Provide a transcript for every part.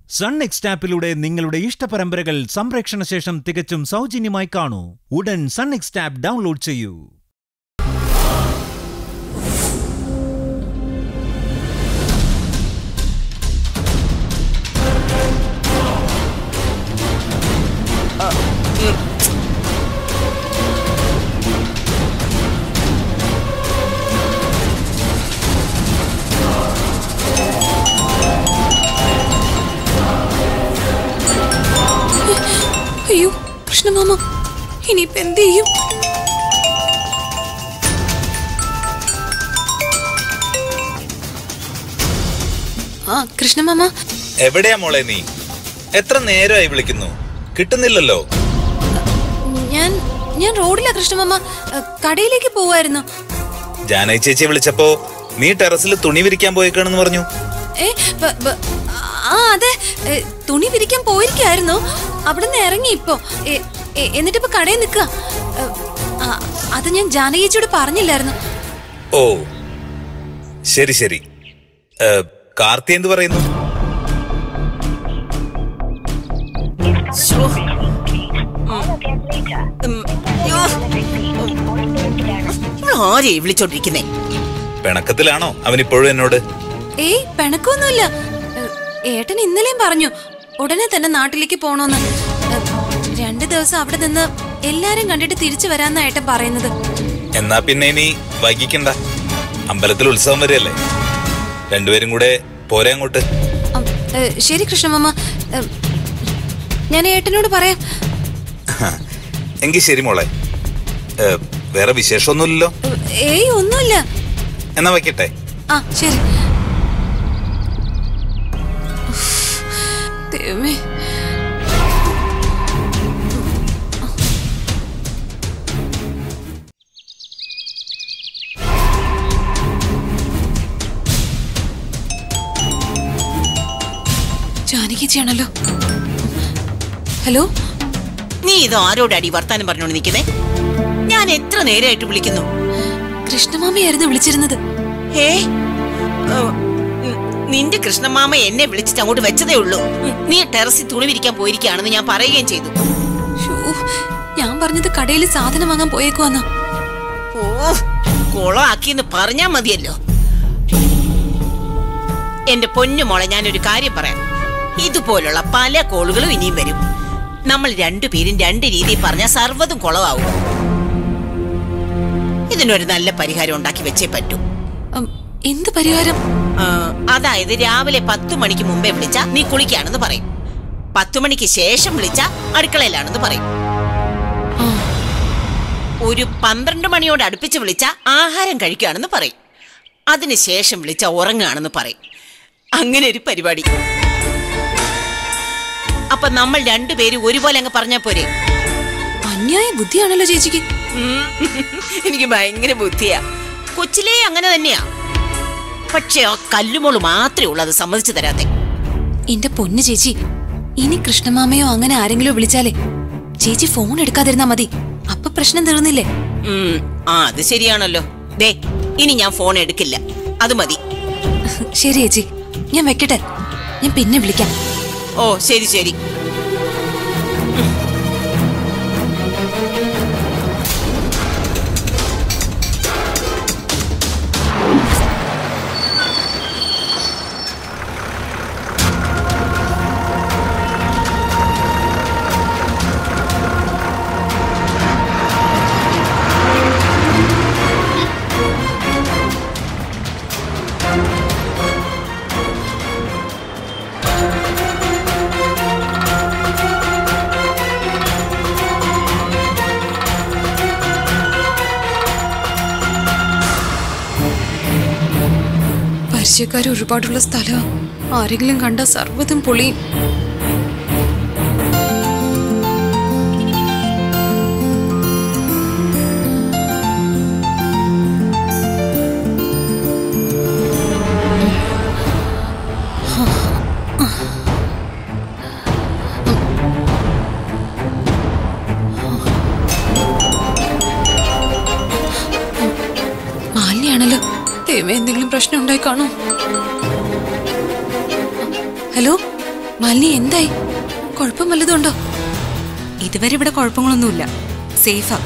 Sun next ആപ്പിലൂടെ നിങ്ങളുടെ ഇഷ്ടപരമ്പരകൾ സംപ്രേക്ഷണ ശേഷം തികച്ചും സൗജന്യമായി കാണൂ ഉടൻ സൺ നെക്സ്റ്റ് ആപ്പ് ഡൗൺലോഡ് ചെയ്യൂ അയ്യോ കൃഷ്ണമാമ ഇനിയിപ്പോ എന്ത് ചെയ്യും ആ കൃഷ്ണമാമ എവിടെയാ മോളെ നീ എത്ര നേരമായി വിളിക്കുന്നു കിട്ടുന്നില്ലല്ലോ ഞാൻ ഞാൻ റോഡിലാ കൃഷ്ണമാമ ഏ, കടയിലേക്ക് പോവായിരുന്നു ജാനകി ചേച്ചി വിളിച്ചപ്പോ നീ ടെറസിൽ തുണി വിരിക്കാൻ പോയേക്കാണെന്ന് പറഞ്ഞു ഏ ബ- ബ- ആ അതെ ഏ, തുണി വിരിക്കാൻ പോയിരിക്കായിരുന്നു അവിടെ നിന്ന് ഇറങ്ങി ഇപ്പോ ഏ, ഏ, എന്നിട്ടിപ്പോ കടയിൽ നിക്ക അത് ഞാൻ ജാനകിയോട് പറഞ്ഞില്ലായിരുന്നു ഓ ശരി ശരി ഏ, കാർത്തി എന്ത് പറയുന്നു ആരെ വിളിച്ചോണ്ടിരിക്കുന്നേ പിണക്കത്തിലാണോ അവനിപ്പോഴും എന്നോട് ഏയ് പിണക്കൊന്നുമില്ല ഏ, ഏട്ടൻ ഇന്നലെയും പറഞ്ഞു ഉടനെ തന്നെ നാട്ടിലേക്ക് പോണോന്ന് ഏ, രണ്ട് ദിവസം അവിടെ നിന്ന് എല്ലാരും കണ്ടിട്ട് തിരിച്ചു വരാന്നാ ഏട്ടൻ പറയുന്നത് എന്നാ പിന്നെ ഇനി വൈകിക്കണ്ട അമ്പലത്തിൽ ഉത്സവം വരെയല്ലേ രണ്ടുപേരും കൂടെ പോരെ അങ്ങോട്ട് അം, ഏ, ശരി കൃഷ്ണമാമ ഏ, ഞാൻ ഏട്ടനോട് പറയാം എങ്കിൽ ശരി മോളെ ഏ, വേറെ വിശേഷമൊന്നുമില്ലല്ലോ ഏ, ഏയ് ഒന്നുമില്ല എന്നാ വയ്ക്കട്ടെ ആ ശരി ഉഫ്, ദൈവമേ ജാനകിജിയാണല്ലോ ഹലോ നീ ഇത് ആരോടടി വർത്താനം പറഞ്ഞോണ്ട് നിൽക്കുന്നേ ഞാൻ എത്ര നേരമായിട്ട് വിളിക്കുന്നു കൃഷ്ണമാമയായിരുന്നു വിളിച്ചിരുന്നത് ഏ ഓ, ഉം, നിന്റെ കൃഷ്ണമാമ എന്നെ വിളിച്ചിട്ട് അങ്ങോട്ട് വെച്ചതേ ഉള്ളൂ ഉം, നീ ടെറസിൽ തുണി വിരിക്കാൻ പോയിരിക്കുകയാണെന്ന് ഞാൻ പറയുകയും ചെയ്തു ശ്ശോ, ഞാൻ പറഞ്ഞത് കടയിൽ സാധനം വാങ്ങാൻ പോയേക്കുവാന്നാ ഓ കുളമാക്കിയെന്ന് പറഞ്ഞാ മതിയല്ലോ എന്റെ പൊന്നു മോളെ ഞാനൊരു കാര്യം പറയാം ഇതുപോലുള്ള പല കോളുകളും ഇനിയും വരും നമ്മൾ രണ്ടുപേരും രണ്ട് രീതിയിൽ പറഞ്ഞാൽ സർവ്വതും കുളമാവും ഇതിനൊരു നല്ല പരിഹാരം ഉണ്ടാക്കി വെച്ചേ പറ്റൂ ഉം, എന്ത് പരിഹാരം ആ, അതായത് രാവിലെ പത്തു മണിക്ക് മുമ്പേ വിളിച്ച നീ കുളിക്കാണെന്ന് പറയും പത്തു മണിക്ക് ശേഷം വിളിച്ച അടുക്കളയിലാണെന്ന് പറയും ആ, ഒരു പന്ത്രണ്ട് മണിയോട് അടുപ്പിച്ച് വിളിച്ച ആഹാരം കഴിക്കുകയാണെന്ന് പറയും അതിനുശേഷം വിളിച്ച ഉറങ്ങുകയാണെന്ന് പറയും അങ്ങനെ ഒരു പരിപാടി അപ്പൊ നമ്മൾ രണ്ടുപേരും ഒരുപോലെ അങ്ങ് പറഞ്ഞാ പോരെ അന്യായ ബുദ്ധിയാണല്ലോ ചേച്ചിക്ക് ഉം. എനിക്ക് ഭയങ്കര ബുദ്ധിയാ കൊച്ചിലേ അങ്ങനെ തന്നെയാ പക്ഷെ ആ കല്ലുമോള് മാത്രമേ ഉള്ളൂ അത് സമ്മതിച്ചു തരാത്തെ എന്റെ പൊന്നു ചേച്ചി ഇനി കൃഷ്ണമാമയോ അങ്ങനെ ആരെങ്കിലും വിളിച്ചാലേ ചേച്ചി ഫോൺ എടുക്കാതിരുന്നാ മതി അപ്പൊ പ്രശ്നം തീർന്നില്ലേ ഉം. ആ അത് ശരിയാണല്ലോ ദേ ഇനി ഞാൻ ഫോൺ എടുക്കില്ല അത് മതി ശരി ചേച്ചി ഞാൻ വെക്കട്ടെ ഞാൻ പിന്നെ വിളിക്കാം ഓ ശരി ശരി പരിചയക്കാർ ഒരുപാടുള്ള സ്ഥലം ആരെങ്കിലും കണ്ട സർവ്വതും പൊളിയും മാലിന്യാണല്ലോ ദൈവമേ എന്തെങ്കിലും പ്രശ്നം ഉണ്ടായി കാണോ ഹലോ മാലിനി എന്തായി കുഴപ്പം വല്ലതുണ്ടോ ഇതുവരെ ഇവിടെ കുഴപ്പങ്ങളൊന്നുമില്ല സേഫാ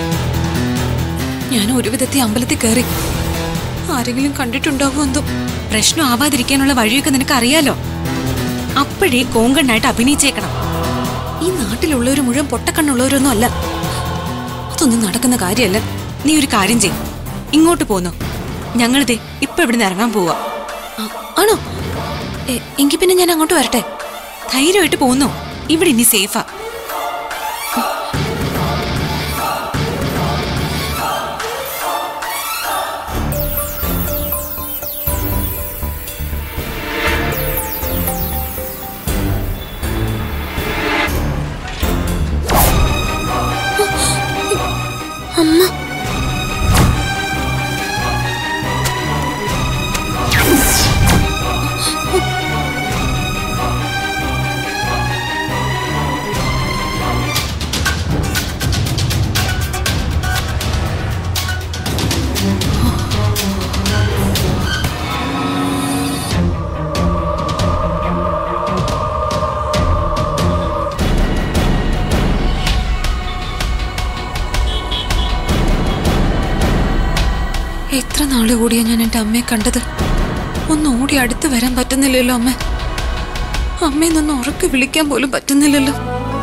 ഞാൻ ഒരു വിധത്തിൽ അമ്പലത്തിൽ കയറി ആരെങ്കിലും കണ്ടിട്ടുണ്ടാവോ എന്തോ പ്രശ്നം ആവാതിരിക്കാനുള്ള വഴിയൊക്കെ നിനക്ക് അറിയാലോ അപ്പോഴേ കോങ്കണ്ണായിട്ട് അഭിനയിച്ചേക്കണം ഈ നാട്ടിലുള്ളവർ മുഴുവൻ പൊട്ടക്കണ്ണുള്ളവരൊന്നും അല്ല അതൊന്നും നടക്കുന്ന കാര്യമല്ല നീ ഒരു കാര്യം ചെയ് ഇങ്ങോട്ട് പോന്നോ ഞങ്ങളിതേ ഇപ്പൊ ഇവിടുന്ന് ഇറങ്ങാൻ പോവാ ആ, ആണോ എ- എങ്കി പിന്നെ ഞാൻ അങ്ങോട്ട് വരട്ടെ ധൈര്യമായിട്ട് പോന്നോ ഇവിടെ ഇനി സേഫാ അമ്മ എത്ര നാള് കൂടിയാ ഞാൻ എൻ്റെ അമ്മയെ കണ്ടത് ഒന്ന് ഓടി അടുത്ത് വരാൻ പറ്റുന്നില്ലല്ലോ അമ്മ അമ്മയെ നിന്ന് ഉറക്കെ വിളിക്കാൻ പോലും പറ്റുന്നില്ലല്ലോ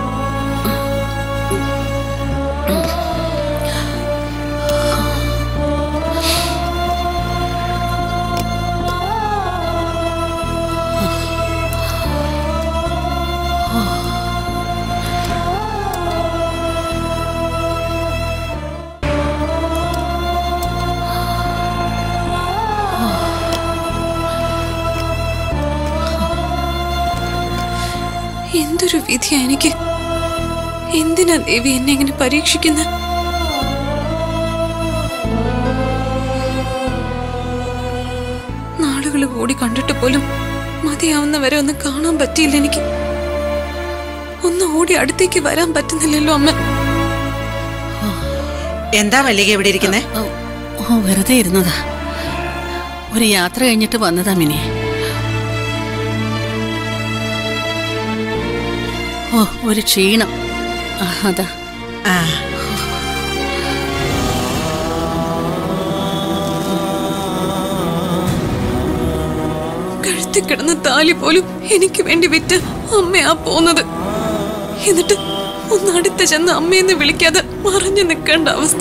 എന്തൊരു വിധിയാ എനിക്ക് എന്തിനാ ദേവി എന്നെ ഇങ്ങനെ പരീക്ഷിക്കുന്ന നാളുകൾ കൂടി കണ്ടിട്ട് പോലും മതിയാവുന്ന വരെ ഒന്ന് കാണാൻ പറ്റിയില്ല എനിക്ക് ഒന്ന് ഓടി അടുത്തേക്ക് വരാൻ പറ്റുന്നില്ലല്ലോ അമ്മ എന്താ മല്ലിക ഇവിടെ ഇരിക്കുന്നേ ഓ, ഓ വെറുതെ ഇരുന്നതാ ഒരു യാത്ര കഴിഞ്ഞിട്ട് വന്നതാ മിനി ഓ ഒരു ക്ഷീണം ആ, അതാ ആ കഴുത്തി കിടന്ന താലി പോലും എനിക്ക് വേണ്ടി വിറ്റ് അമ്മയാ പോന്നത് എന്നിട്ട് ഒന്ന് അടുത്ത് ചെന്ന് അമ്മയെന്ന് വിളിക്കാതെ മറഞ്ഞു നിൽക്കേണ്ട അവസ്ഥ